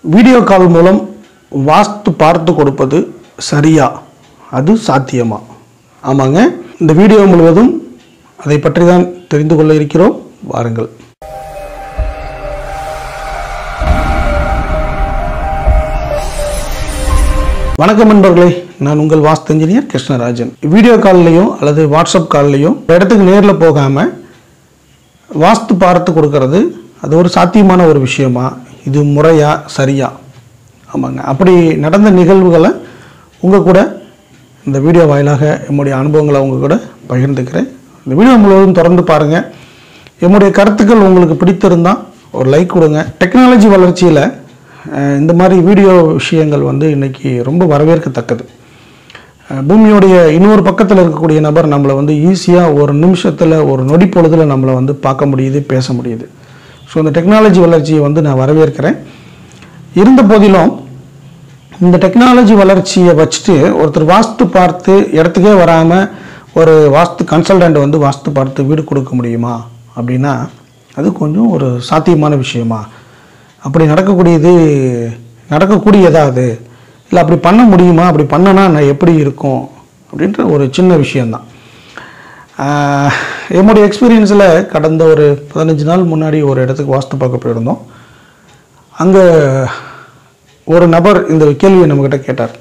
video call மூலம் வாஸ்து பார்த்து கொடுப்பது சரியா அது சாத்தியமா ஆமாங்க இந்த வீடியோ முழுவதும் அதை பற்றி தான் தெரிந்து கொள்ள இருக்கிறோம் வாருங்கள் வணக்கம் நண்பர்களே நான் உங்கள் வாஸ்து இன்ஜினியர் கிருஷ்ணராஜன் வீடியோ கால்லையும் அல்லது வாட்ஸ்அப் கால்லையும் இடத்துக்கு நேரில் போகாமல் வாஸ்து பார்த்து கொடுக்கறது அது ஒரு சாத்தியமான ஒரு விஷயமா இது முறையா சரியா ஆமாங்க அப்படி நடந்த நிகழ்வுகளை உங்கள் கூட இந்த வீடியோ வாயிலாக என்னுடைய அனுபவங்களை உங்கள் கூட பகிர்ந்துக்கிறேன் இந்த வீடியோ முழுவதும் தொடர்ந்து பாருங்கள் என்னுடைய கருத்துக்கள் உங்களுக்கு பிடித்திருந்தால் ஒரு லைக் கொடுங்க டெக்னாலஜி வளர்ச்சியில் அஹ், இந்த மாதிரி வீடியோ விஷயங்கள் வந்து இன்றைக்கி ரொம்ப வரவேற்கத்தக்கது அஹ், பூமியோடைய இன்னொரு பக்கத்தில் இருக்கக்கூடிய நபர் நம்மளை வந்து ஈஸியாக ஒரு நிமிஷத்தில் ஒரு நொடி பொழுதில் நம்மளை வந்து பார்க்க முடியுது பேச முடியுது ஸோ இந்த டெக்னாலஜி வளர்ச்சியை வந்து நான் வரவேற்கிறேன் இருந்த போதிலும் இந்த டெக்னாலஜி வளர்ச்சியை வச்சுட்டு ஒருத்தர் வாஸ்து பார்த்து இடத்துக்கே வராமல் ஒரு வாஸ்து கன்சல்டன்ட் வந்து வாஸ்து பார்த்து வீடு கொடுக்க முடியுமா அப்படின்னா அது கொஞ்சம் ஒரு சாத்தியமான விஷயமா அப்படி நடக்கக்கூடியது நடக்கக்கூடியதா அது இல்லை அப்படி பண்ண முடியுமா அப்படி பண்ணனா நான் எப்படி இருக்கும் அப்படின்ற ஒரு சின்ன விஷயந்தான் ஆஹ், என்னுடைய எக்ஸ்பீரியன்ஸில் கடந்த ஒரு பதினஞ்சு நாள் முன்னாடி ஒரு இடத்துக்கு வாஸ்து பார்க்க போயிருந்தோம் அங்கே ஒரு நபர் இந்த கேள்வியை நம்மக்கிட்ட கேட்டார்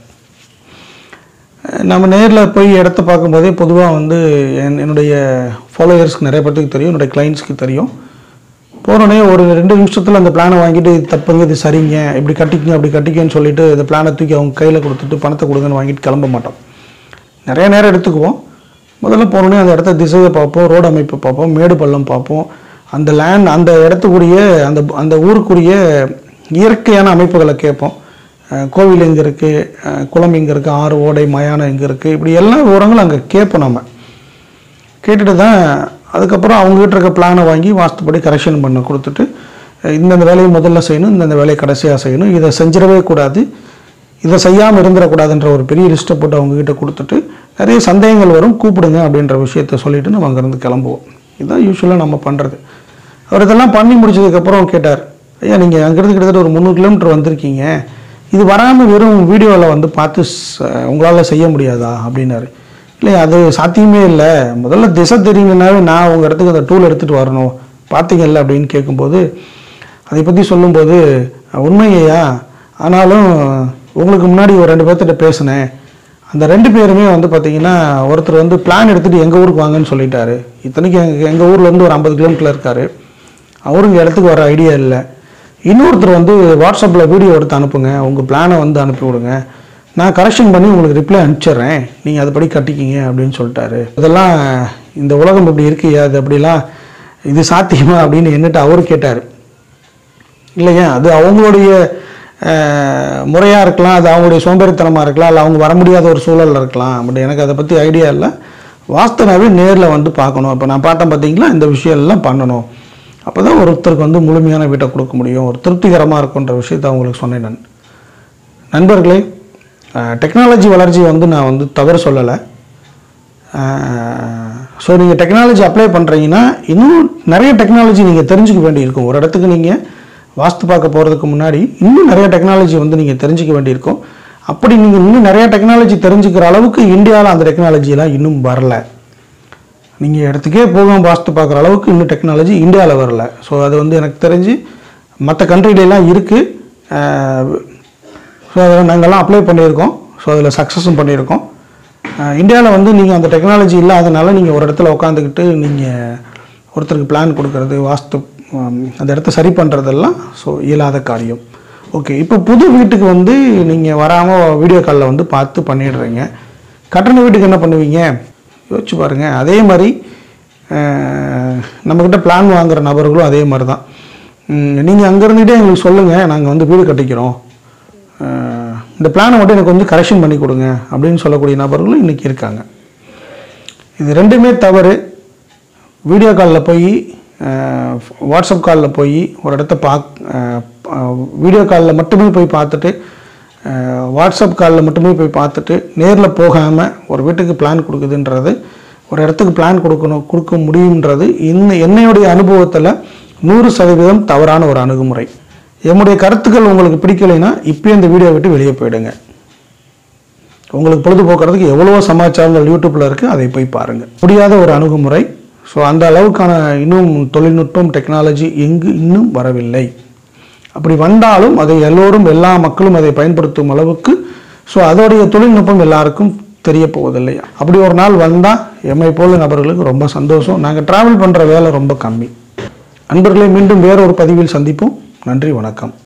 அஹ் நம்ம நேரில் போய் இடத்த பார்க்கும்போதே பொதுவாக வந்து என் என்னுடைய ஃபாலோயர்ஸ்க்கு நிறைய பேர்த்துக்கு தெரியும் என்னுடைய கிளைண்ட்ஸ்க்கு தெரியும் போனோடனே ஒரு ரெண்டு நிமிஷத்தில் அந்த பிளானை வாங்கிட்டு இது தப்புங்க இது சரிங்க இப்படி கட்டிக்கங்க அப்படி கட்டிக்கன்னு சொல்லிட்டு இந்த பிளானை தூக்கி அவங்க கையில் கொடுத்துட்டு பணத்தை கொடுங்கன்னு வாங்கிட்டு கிளம்ப மாட்டோம் நிறைய நேரம் எடுத்துக்குவோம் முதல்ல போனோடனே அந்த இடத்த திசையை பார்ப்போம் ரோடு அமைப்பு பார்ப்போம் மேடு பள்ளம் பார்ப்போம் அந்த லேண்ட் அந்த இடத்துக்குரிய அந்த அந்த ஊருக்குரிய இயற்கையான அமைப்புகளை கேட்போம் அஹ் கோவில் எங்கே இருக்குது குளம் எங்கே இருக்குது ஆறு ஓடை மயானம் எங்கே இருக்குது இப்படி எல்லா விவரங்களும் அங்கே கேட்போம் நம்ம கேட்டுட்டு தான் அதுக்கப்புறம் அவங்ககிட்ட இருக்க பிளானை வாங்கி வாஸ்துப்படி கரெக்ஷன் பண்ண கொடுத்துட்டு அஹ் இந்தந்த வேலையை முதல்ல செய்யணும் இந்தந்த வேலையை கடைசியாக செய்யணும் இதை செஞ்சிடவே கூடாது இதை செய்யாமல் இருந்துடக்கூடாதுன்ற ஒரு பெரிய லிஸ்ட்டை போட்டு அவங்ககிட்ட கொடுத்துட்டு நிறைய சந்தேகங்கள் வரும் கூப்பிடுங்க அப்படின்ற விஷயத்த சொல்லிட்டு நம்ம அங்கேருந்து கிளம்புவோம் இதுதான் யூஸ்வலாக நம்ம பண்ணுறது அவர் இதெல்லாம் பண்ணி முடிச்சதுக்கப்புறம் கேட்டார் ஐயா நீங்கள் அங்கேருந்து கிட்டத்தட்ட ஒரு முந்நூறு கிலோமீட்டர் வந்திருக்கீங்க இது வராமல் வெறும் வீடியோவில் வந்து பார்த்து உங்களால் செய்ய முடியாதா அப்படின்னாரு இல்லை அது சாத்தியமே இல்லை முதல்ல திசை தெரியுங்கன்னாவே நான் உங்கள் இடத்துக்கு அந்த டூல் எடுத்துகிட்டு வரணும் பார்த்தீங்கல்ல அப்படின்னு கேட்கும்போது அதை பற்றி சொல்லும்போது உண்மையா ஆனாலும் உங்களுக்கு முன்னாடி ஒரு ரெண்டு பேர்த்திட்ட பேசினேன் அந்த ரெண்டு பேருமே வந்து பார்த்தீங்கன்னா ஒருத்தர் வந்து பிளான் எடுத்துகிட்டு எங்கள் ஊருக்கு வாங்கன்னு சொல்லிட்டாரு இத்தனைக்கு எங்கள் எங்கள் ஊர்லேருந்து ஒரு ஐம்பது கிலோமீட்டரில் இருக்காரு அவருக்கு இடத்துக்கு வர ஐடியா இல்லை இன்னொருத்தர் வந்து வாட்ஸ்அப்பில் வீடியோ எடுத்து அனுப்புங்க உங்கள் பிளானை வந்து அனுப்பி விடுங்க நான் கரெக்ஷன் பண்ணி உங்களுக்கு ரிப்ளை அனுப்பிச்சிடுறேன் நீங்கள் அதுபடி கட்டிக்கிங்க அப்படின்னு சொல்லிட்டாரு இதெல்லாம் இந்த உலகம் இப்படி இருக்கையா அது அப்படிலாம் இது சாத்தியமா அப்படின்னு என்னட்டு அவர் கேட்டார் இல்லையா அது அவங்களுடைய முறையாக இருக்கலாம் அது அவங்களுடைய சோம்பேறித்தனமாக இருக்கலாம் இல்லை அவங்க வர முடியாத ஒரு சூழலில் இருக்கலாம் பட் எனக்கு அதை பற்றி ஐடியா இல்லை வாஸ்தனாவே நேரில் வந்து பார்க்கணும் இப்போ நான் பார்த்தேன் பார்த்தீங்களா இந்த விஷயம் எல்லாம் பண்ணணும் அப்போ தான் ஒருத்தருக்கு வந்து முழுமையான வீட்டை கொடுக்க முடியும் ஒரு திருப்திகரமாக இருக்குன்ற விஷயத்தை அவங்களுக்கு சொன்னேன் நான் நண்பர்களே டெக்னாலஜி வளர்ச்சி வந்து நான் வந்து தவறு சொல்லலை ஸோ நீங்கள் டெக்னாலஜி அப்ளை பண்ணுறீங்கன்னா இன்னும் நிறைய டெக்னாலஜி நீங்கள் தெரிஞ்சுக்க வேண்டியிருக்கும் ஒரு இடத்துக்கு நீங்கள் வாஸ்து பார்க்க போகிறதுக்கு முன்னாடி இன்னும் நிறைய டெக்னாலஜி வந்து நீங்கள் தெரிஞ்சுக்க வேண்டியிருக்கும் அப்படி நீங்கள் இன்னும் நிறைய டெக்னாலஜி தெரிஞ்சுக்கிற அளவுக்கு இந்தியாவில் அந்த டெக்னாலஜிலாம் இன்னும் வரல நீங்கள் இடத்துக்கே போக வாஸ்து பார்க்குற அளவுக்கு இன்னும் டெக்னாலஜி இந்தியாவில் வரல ஸோ அது வந்து எனக்கு தெரிஞ்சு மற்ற கண்ட்ரிலெலாம் இருக்குது ஸோ அதில் நாங்கள்லாம் அப்ளை பண்ணியிருக்கோம் ஸோ அதில் சக்ஸஸும் பண்ணியிருக்கோம் இந்தியாவில் வந்து நீங்கள் அந்த டெக்னாலஜி இல்லாதனால நீங்கள் ஒரு இடத்துல உட்காந்துக்கிட்டு நீங்கள் ஒருத்தருக்கு பிளான் கொடுக்கறது வாஸ்து ஹம், அந்த இடத்த சரி பண்ணுறதெல்லாம் ஸோ இயலாத காரியம் ஓகே இப்போ புது வீட்டுக்கு வந்து நீங்கள் வராமல் வீடியோ காலில் வந்து பார்த்து பண்ணிடுறீங்க கட்டண வீட்டுக்கு என்ன பண்ணுவீங்க யோசிச்சு பாருங்கள் அதே மாதிரி அஹ், நம்மக்கிட்ட பிளான் வாங்குற நபர்களும் அதே மாதிரி தான் நீங்கள் அங்கே இருந்துகிட்டே எங்களுக்கு சொல்லுங்கள் நாங்கள் வந்து வீடு கட்டிக்கிறோம் அஹ், இந்த பிளானை மட்டும் எனக்கு வந்து கரெக்ஷன் பண்ணி கொடுங்க அப்படின்னு சொல்லக்கூடிய நபர்களும் இன்றைக்கி இருக்காங்க இது ரெண்டுமே தவறு வீடியோ காலில் போய் அஹ், வாட்ஸ்அப் காலில் போய் ஒரு இடத்த பாக் வீடியோ காலில் மட்டுமே போய் பார்த்துட்டு அஹ், வாட்ஸ்அப் காலில் மட்டுமே போய் பார்த்துட்டு நேரில் போகாமல் ஒரு வீட்டுக்கு பிளான் கொடுக்குதுன்றது ஒரு இடத்துக்கு பிளான் கொடுக்கணும் கொடுக்க முடியுன்றது இன்ன என்னையுடைய அனுபவத்தில் நூறு சதவீதம் தவறான ஒரு அணுகுமுறை என்னுடைய கருத்துக்கள் உங்களுக்கு பிடிக்கலைன்னா இப்பயே இந்த வீடியோ விட்டு வெளியே போயிடுங்க உங்களுக்கு பொழுதுபோக்குறதுக்கு எவ்வளவோ சமாச்சாரங்கள் யூடியூப்பில் இருக்குது அதை போய் பாருங்கள் முடியாத ஒரு அணுகுமுறை ஸோ அந்த அளவுக்கான இன்னும் தொழில்நுட்பம் டெக்னாலஜி எங்கு இன்னும் வரவில்லை அப்படி வந்தாலும் அதை எல்லோரும் எல்லா மக்களும் அதை பயன்படுத்தும் அளவுக்கு ஸோ அதோடைய தொழில்நுட்பம் எல்லாருக்கும் தெரிய போவதில்லை அப்படி ஒரு நாள் வந்தால் எம்மை போல நபர்களுக்கு ரொம்ப சந்தோஷம் நாங்கள் ட்ராவல் பண்ணுற வேலை ரொம்ப கம்மி அன்பர்களே மீண்டும் வேறொரு பதிவில் சந்திப்போம் நன்றி வணக்கம்